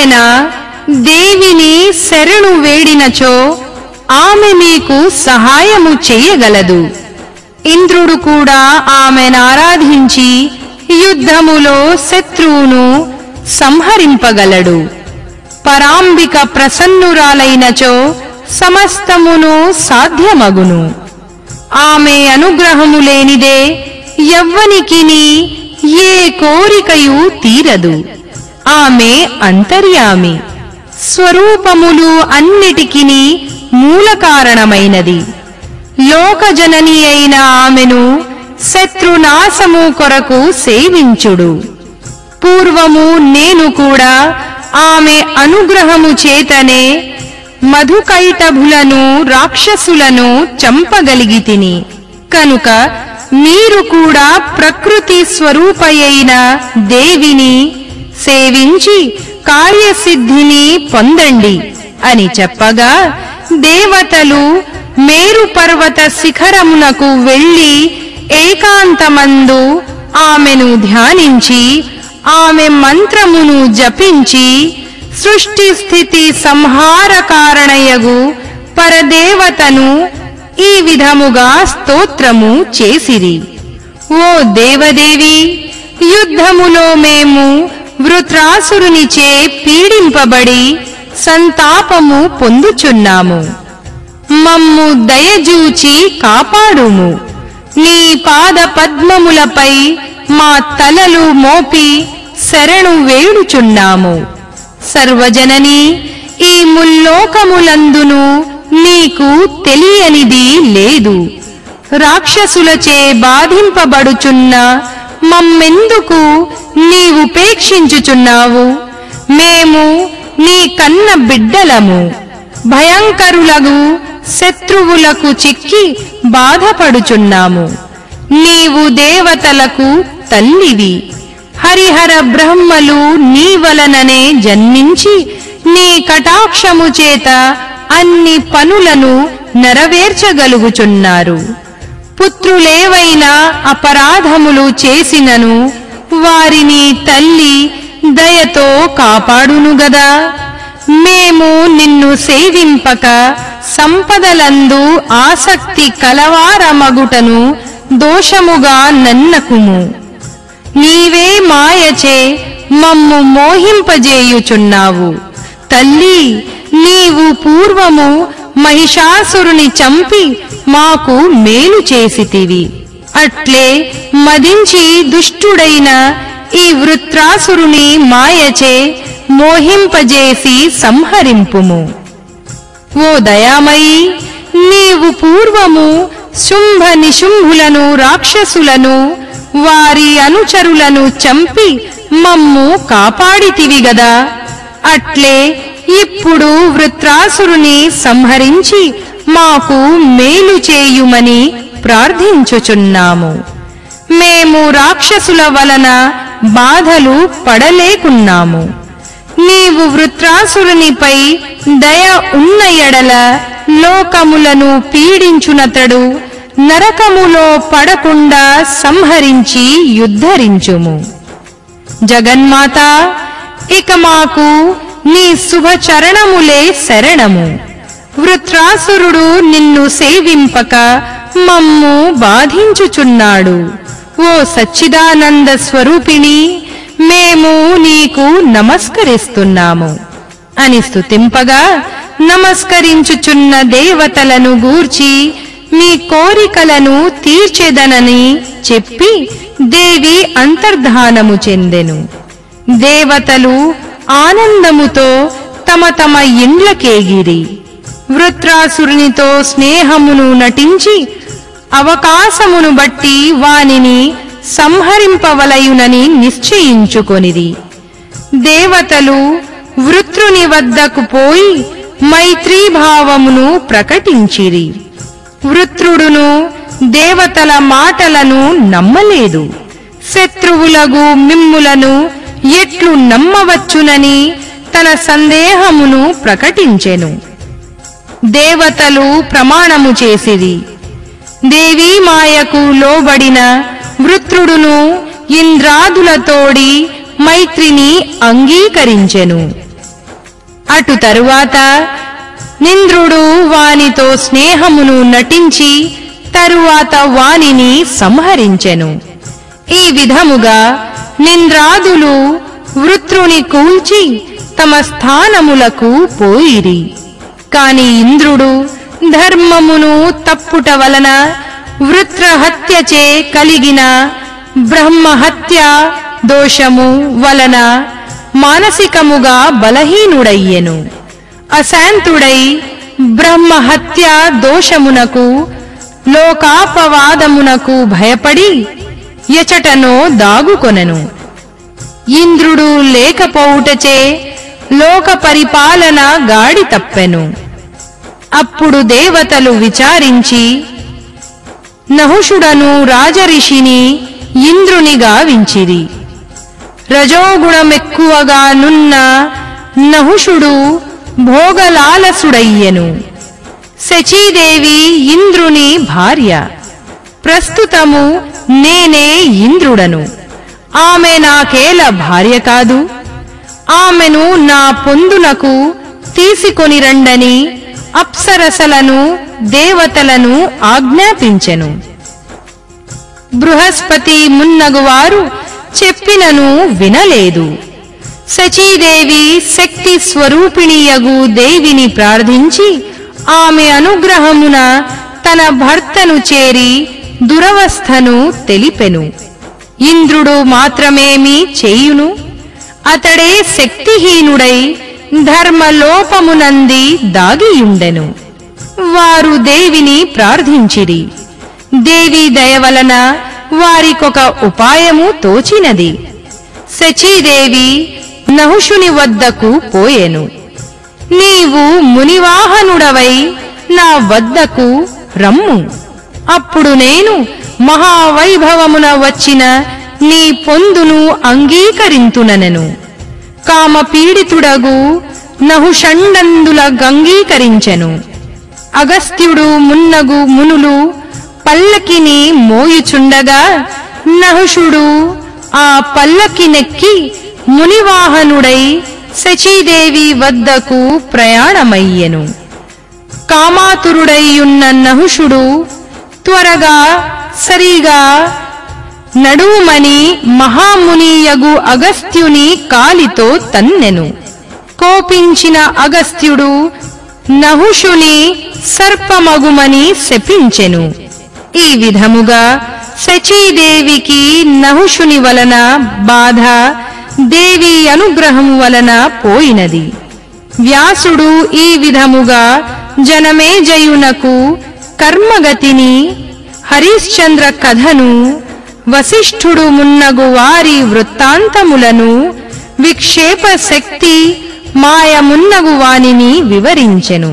ఆయన దేవిని శరణు వేడినచో ఆమె మీకు సహాయము చేయగలదు ఇంద్రుడు కూడా ఆమెను ఆరాధించి యుద్ధములో శత్రువును సంహరింపగలడు పరాంబిక ప్రసన్నురాలైనచో సమస్తమును సాధ్యమగును ఆమె అనుగ్రహము లేనిదే ఎవ్వనికిని ఏ కోరికయు తీరదు ఆమె అంతర్యామి స్వరూపములు అన్నిటికిని మూల కారణమైనది లోకజనని అయిన ఆమెను శత్రునాశము కొరకు సేవించుడు పూర్వము నేను కూడా ఆమె అనుగ్రహము చేతనే మధుకైటభులను రాక్షసులను చంపగలిగితిని కనుక మీరు కూడా ప్రకృతి స్వరూపయైన దేవిని సేవించి కార్యసిద్ధిని పొందండి అని చెప్పగా దేవతలు మేరు పర్వత శిఖరమునకు వెళ్లి ఏకాంతమందు ఆమెను ధ్యానించి ఆమె మంత్రమును జపించి సృష్టి స్థితి సంహార కారణయగు పరదేవతను ఈ విధముగా స్తోత్రము చేసిరి ఓ దేవదేవి యుద్ధములో మేము వృత్రాసురునిచే పీడింపబడి సంతాపము పొందుచున్నాము మమ్ము దయజూచి కాపాడుము నీ పాద పద్మములపై మా తలలు మోపి శరణు వేడుచున్నాము సర్వజనని ఈ ముల్లోకములందును నీకు తెలియనిది లేదు రాక్షసులచే బాధింపబడుచున్న మమ్మెందుకు నీవుపేక్షించుచున్నావు మేము నీ కన్న బిడ్డలము భయంకరులగు శత్రువులకు చిక్కి బాధపడుచున్నాము నీవు దేవతలకు తల్లివి హరిహర బ్రహ్మలు నీ వలననే జన్మించి నీ కటాక్షము చేత అన్ని పనులను నెరవేర్చగలుగుచున్నారు పుత్రులేవైనా అపరాధములు చేసినను వారిని తల్లి దయతో కాపాడును గదా మేము నిన్ను సేవింపక సంపదలందు ఆసక్తి కలవారమగుటను దోషముగా నన్నకుము నీవే మాయచే మమ్ము మోహింపజేయుచున్నావు తల్లి నీవు పూర్వము మహిషాసురుని చంపి మాకు మేలు చేసితివి అట్లే మదించి దుష్టుడైన ఈ వృత్రాసురుని మాయచే మోహింపజేసి సంహరింపుము ఓ దయామయి నీవు పూర్వము శుంభ నిశుంభులను రాక్షసులను వారి అనుచరులను చంపి మమ్ము కాపాడితివి గదా అట్లే ఇప్పుడు వృత్రాసురుని సంహరించి మాకు మేలు చేయుమని ప్రార్థించుచున్నాము మేము రాక్షసుల వలన బాధలు పడలేకున్నాము నీవు వృత్రాసురునిపై దయ ఉన్న ఎడల లోకములను పీడించునతడు నరకములో పడకుండా సంహరించి యుద్ధరించుము జగన్మాత ఇక మాకు నీ శుభచరణములే శరణము వృత్రాసురుడు నిన్ను సేవింపక మమ్ము బాధించుచున్నాడు ఓ సచ్చిదానంద స్వరూపిణి మేము నీకు నమస్కరిస్తున్నాము అని స్తుతింపగా నమస్కరించుచున్న దేవతలను గూర్చి మీ కోరికలను తీర్చెదనని చెప్పి దేవి అంతర్ధానము చెందెను దేవతలు ఆనందముతో తమ తమ ఇండ్లకేగిరి వృత్రాసురునితో స్నేహమును నటించి అవకాశమును బట్టి వానిని సంహరింపవలయునని నిశ్చయించుకొనిది దేవతలు వృత్రుని వద్దకు పోయి మైత్రీభావమును ప్రకటించిరి వృత్రుడును దేవతల మాటలను నమ్మలేదు శత్రువులగు మిమ్ములను ఎట్లు నమ్మవచ్చునని తన సందేహమును ప్రకటించెను దేవతలు ప్రమాణము చేసిరి దేవీ మాయకు లోబడిన వృత్రుడును ఇంద్రాదులతోడి మైత్రిని అంగీకరించెను అటు తరువాత నింద్రుడు వానితో స్నేహమును నటించి తరువాత వానిని సంహరించెను ఈ విధముగా నింద్రాదులు వృత్రుని కూల్చి తమ స్థానములకు పోయిరి కాని ఇంద్రుడు ధర్మమును తప్పుట వలన వృత్రహత్యచే కలిగిన బ్రహ్మహత్య దోషము వలన మానసికముగా బలహీనుడయ్యెను అశాంతుడై బ్రహ్మహత్య దోషమునకు లోకాపవాదమునకు భయపడి ఎచటనో దాగుకొనెను ఇంద్రుడు లేకపోవుటచే లోక పరిపాలన గాడి తప్పెను అప్పుడు దేవతలు విచారించి నహుషుడను రాజరిషిని ఇంద్రుని గావించిరి రజోగుణమెక్కువగా నున్న నహుషుడు భోగలాలసుడయ్యెను శచీదేవి ఇంద్రుని భార్య ప్రస్తుతము నేనే ఇంద్రుడను ఆమె నాకేల భార్య కాదు ఆమెను నా పొందునకు తీసుకొని రండని అప్సరసలను దేవతలను ఆజ్ఞాపించెను బృహస్పతి మున్నగువారు చెప్పినను వినలేదు శచీదేవి శక్తి స్వరూపిణియగు దేవిని ప్రార్థించి ఆమె అనుగ్రహమున తన భర్తను చేరి దురవస్థను తెలిపెను ఇంద్రుడు మాత్రమేమి చేయును అతడే శక్తిహీనుడై ధర్మలోపమునంది దాగియుండెను వారు దేవిని ప్రార్థించిరి దేవి దయవలన వారికొక ఉపాయము తోచినది శచీదేవి నహుషుని వద్దకు పోయెను నీవు మునివాహనుడవై నా వద్దకు రమ్ము అప్పుడు నేను మహావైభవమున వచ్చిన నీ పొందును అంగీకరింతుననెను కామ పీడితుడగు నహుషండందుల గంగీకరించెను అగస్త్యుడు మున్నగు మునులు పల్లకిని మోయుచుండగా నహుషుడు ఆ పల్లకినెక్కి మునివాహనుడై శచీదేవి వద్దకు ప్రయాణమయ్యెను కామాతురుడైయున్న నహుషుడు త్వరగా సరిగా నడుమని మహామునియగు అగస్త్యుని కాలితో తన్నెను కోపించిన అగస్త్యుడు నహుషుని సర్పమగుమని శపించెను ఈ విధముగా శచీదేవికి నహుషుని వలన బాధ దేవి అనుగ్రహము వలన పోయినది వ్యాసుడు ఈ విధముగా జనమేజయునకు కర్మగతిని హరిశ్చంద్ర కథను వశిష్ఠుడు మున్నగు వారి వృత్తాంతములను విక్షేప శక్తి మాయమున్నగు వానిని వివరించెను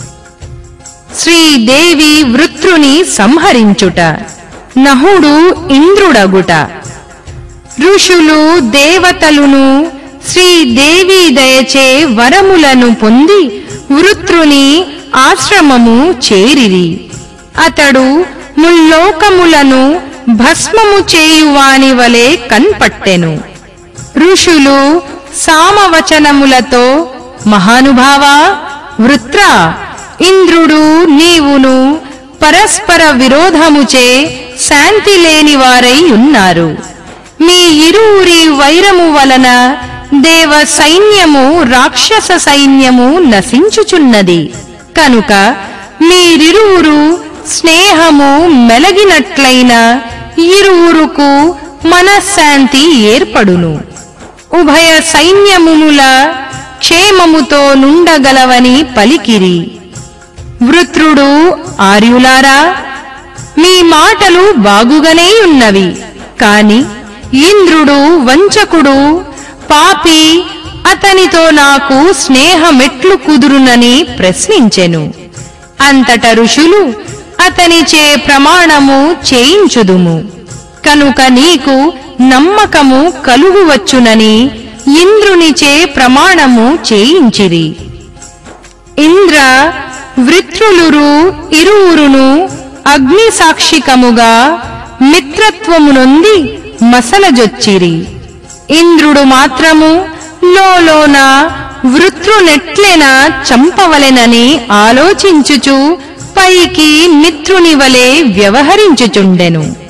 శ్రీదేవి వృత్రుని సంహరించుట నహుడు ఇంద్రుడగుట ఋషులు దేవతలును శ్రీదేవి దయచే వరములను పొంది వృత్రుని ఆశ్రమము చేరిరి అతడు ముల్లోకములను భస్మము చేయువాని వలె కన్పట్టెను ఋషులు సామవచనములతో మహానుభావా వృత్ర ఇంద్రుడు నీవును పరస్పర విరోధముచే శాంతి లేని వారై ఉన్నారు మీ ఇరువురి వైరము వలన దేవ సైన్యము రాక్షస సైన్యము నశించుచున్నది కనుక మీరిరువురు స్నేహము మెలగినట్లయిన ఇరువురుకు మనశ్శాంతి ఏర్పడును ఉభయ సైన్యముల క్షేమముతో నుండగలవని పలికిరి వృత్రుడు ఆర్యులారా మీ మాటలు బాగుగానే ఉన్నవి కాని ఇంద్రుడు వంచకుడు పాపి అతనితో నాకు స్నేహమెట్లు కుదురునని ప్రశ్నించెను అంతట ఋషులు అతనిచే ప్రమాణము చేయించుదుము కనుక నీకు నమ్మకము కలుగువచ్చునని ఇంద్రునిచే ప్రమాణము చేయించిరి ఇంద్ర వృత్రులురు ఇరువురును అగ్ని సాక్షికముగా మిత్రత్వమునొంది మసలజొచ్చిరి ఇంద్రుడు మాత్రము లోలోన వృత్రునెట్లెన చంపవలెనని ఆలోచించుచు పైకి మిత్రుని వలె వ్యవహరించుచుండెను